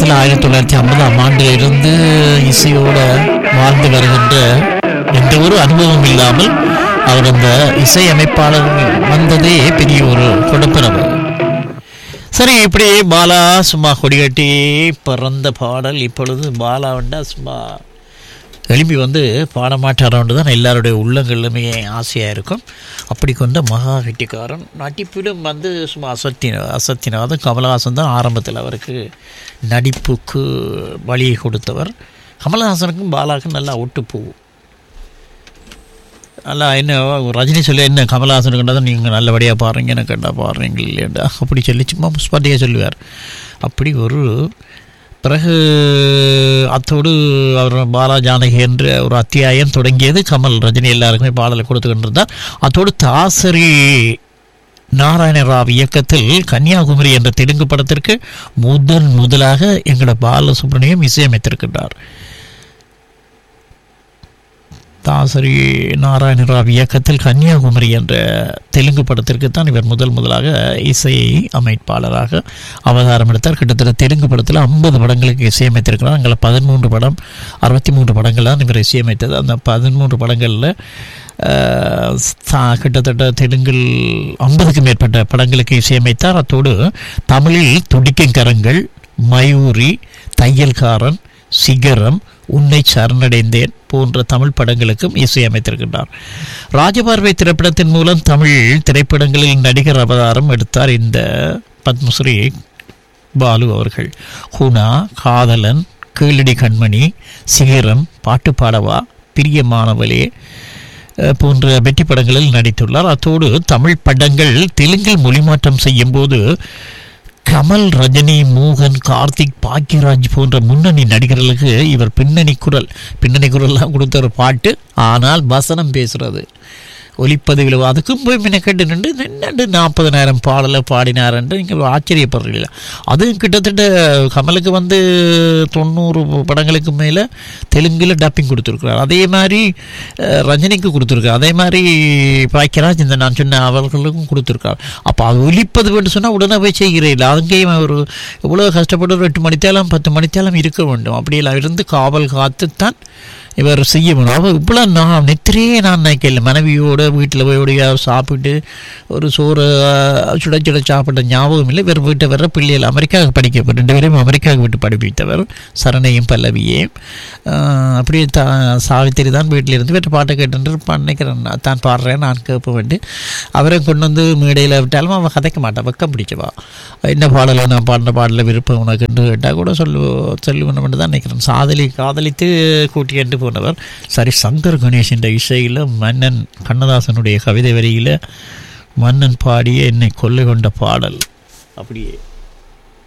காலத்தில் ஆயிரத்தி தொள்ளாயிரத்தி ஐம்பதாம் ஆண்டில் இருந்து இசையோட வாழ்ந்து வருகின்ற எந்த ஒரு அனுபவம் இல்லாமல் அவர் அந்த இசையமைப்பாளர் வந்ததே பெரிய ஒரு கொடுப்பினவு சரி இப்படி பாலா சும்மா கொடிகட்டி பிறந்த பாடல் இப்பொழுது பாலா வண்டா சும்மா எழுப்பி வந்து பாடமாட்டாரோன்று தான் எல்லாருடைய உள்ளங்களிலுமே ஆசையாக இருக்கும் அப்படி கொண்ட மகா கெட்டிக்காரன் நடிப்பிலும் வந்து சும்மா அசத்தி அசத்தினாவது கமலஹாசன் தான் ஆரம்பத்தில் அவருக்கு நடிப்புக்கு வழியை கொடுத்தவர் கமலஹாசனுக்கும் பாலாவுக்கும் நல்லா ஒட்டு போகும் நல்லா என்ன ரஜினி சொல்லி என்ன கமலஹாசன் கண்டா நீங்கள் நல்லபடியாக பாடுறீங்க எனக்கு கண்டா பாடுறீங்க இல்லையாண்டா அப்படி சொல்லி சும்மா முஸ்பாட்டியாக சொல்லுவார் அப்படி ஒரு பிறகு அத்தோடு அவர் பாலா ஜானகி என்ற ஒரு அத்தியாயம் தொடங்கியது கமல் ரஜினி எல்லாருக்குமே பாடலை கொடுத்து கொண்டிருந்தார் அத்தோடு தாசரி நாராயண ராவ் இயக்கத்தில் கன்னியாகுமரி என்ற தெலுங்கு படத்திற்கு முதன் முதலாக எங்களோட பாலசுப்ரமணியம் இசையமைத்திருக்கின்றார் தாசரி நாராயண ராவ் இயக்கத்தில் கன்னியாகுமரி என்ற தெலுங்கு படத்திற்கு தான் இவர் முதல் முதலாக இசை அமைப்பாளராக அவதாரம் எடுத்தார் கிட்டத்தட்ட தெலுங்கு படத்தில் ஐம்பது படங்களுக்கு இசையமைத்திருக்கிறார் அங்கே பதிமூன்று படம் அறுபத்தி மூன்று படங்கள் தான் இவர் இசையமைத்தது அந்த பதிமூன்று படங்களில் கிட்டத்தட்ட தெலுங்கில் ஐம்பதுக்கும் மேற்பட்ட படங்களுக்கு இசையமைத்தார் அத்தோடு தமிழில் துடிக்கும் கரங்கள் மயூரி தையல்காரன் சிகரம் உன்னை சரணடைந்தேன் போன்ற தமிழ் படங்களுக்கும் இசையமைத்திருக்கின்றார் ராஜபார்வை திரைப்படத்தின் மூலம் தமிழ் திரைப்படங்களில் நடிகர் அவதாரம் எடுத்தார் இந்த பத்மஸ்ரீ பாலு அவர்கள் ஹுனா காதலன் கீழடி கண்மணி சிகரம் பாட்டு பாடவா பிரியமானவளே போன்ற வெற்றி படங்களில் நடித்துள்ளார் அத்தோடு தமிழ் படங்கள் தெலுங்கில் மொழிமாற்றம் செய்யும் போது கமல் ரஜினி மோகன் கார்த்திக் பாக்யராஜ் போன்ற முன்னணி நடிகர்களுக்கு இவர் பின்னணி குரல் பின்னணி குரல்லாம் கொடுத்த ஒரு பாட்டு ஆனால் வசனம் பேசுறது ஒலிப்பதிவில் அதுக்கும் போய் மினக்கெட்டு நின்று நின்று நாற்பதனாயிரம் பாடலை பாடினார்ன்ட்டு நீங்கள் ஆச்சரியப்படுறீங்களா அதுவும் கிட்டத்தட்ட கமலுக்கு வந்து தொண்ணூறு படங்களுக்கு மேலே தெலுங்கில் டப்பிங் கொடுத்துருக்குறார் அதே மாதிரி ரஜினிக்கு கொடுத்துருக்கார் அதே மாதிரி பாக்கியராஜ் இந்த நான் சொன்ன அவர்களுக்கும் கொடுத்துருக்கார் அப்போ அது ஒலிப்பது என்று சொன்னால் உடனே போய் செய்கிறீர்கள் அங்கேயும் ஒரு இவ்வளோ கஷ்டப்பட்டு ஒரு எட்டு மணித்தாலும் பத்து மணித்தாலும் இருக்க வேண்டும் அப்படியெல்லாம் இருந்து காவல் காத்துத்தான் இவர் செய்ய முடியும் அவள் இவ்வளோ நான் நெத்திரியே நான் நினைக்கல மனைவியோட வீட்டில் போய் ஓடியா சாப்பிட்டு ஒரு சோறு சுட சுட சாப்பிட்ட ஞாபகம் இல்லை இவர் வீட்டை வர பிள்ளைகள் அமெரிக்காவுக்கு படிக்க ரெண்டு பேரையும் அமெரிக்காவுக்கு விட்டு படிப்பித்தவர் சரணையும் பல்லவியையும் அப்படியே தா சாவித்திரி தான் வீட்டில் இருந்து வீட்டு பாட்டை கேட்டு நினைக்கிறேன் தான் பாடுறேன் நான் கேட்ப வேண்டி அவரை கொண்டு வந்து மேடையில் விட்டாலும் அவன் கதைக்க மாட்டான் வெக்கம் பிடிச்சவா என்ன பாடலை நான் பாடின பாடல விருப்பம் உனக்குன்னு கேட்டால் கூட சொல்லு சொல்லுவேன் தான் நினைக்கிறேன் சாதலி காதலித்து கூட்டிட்டு போனவர் சரி சங்கர் கணேஷ் இசையில் மன்னன் கண்ணதாசனுடைய கவிதை வரியில் மன்னன் பாடிய என்னை கொள்ளை கொண்ட பாடல் அப்படியே